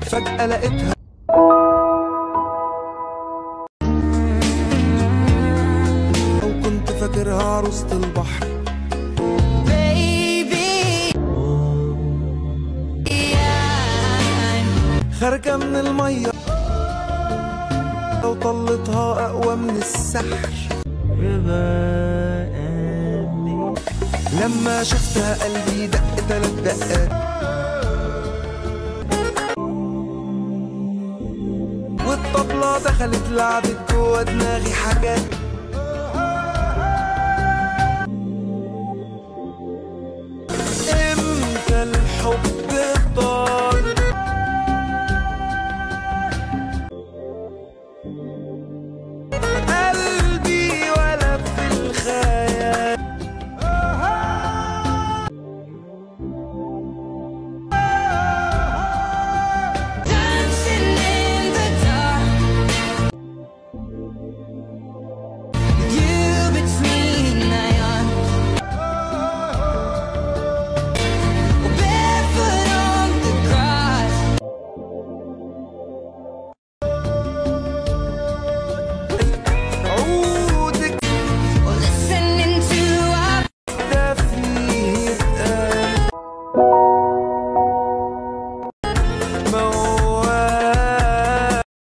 فجأة لقيتها أو كنت فاكرها عروسة البحر خارجة من المية لو طلتها أقوى من السحر لما شفتها قلبي دق تلات دقات والطبلة دخلت لعبت جوا دماغي حاجات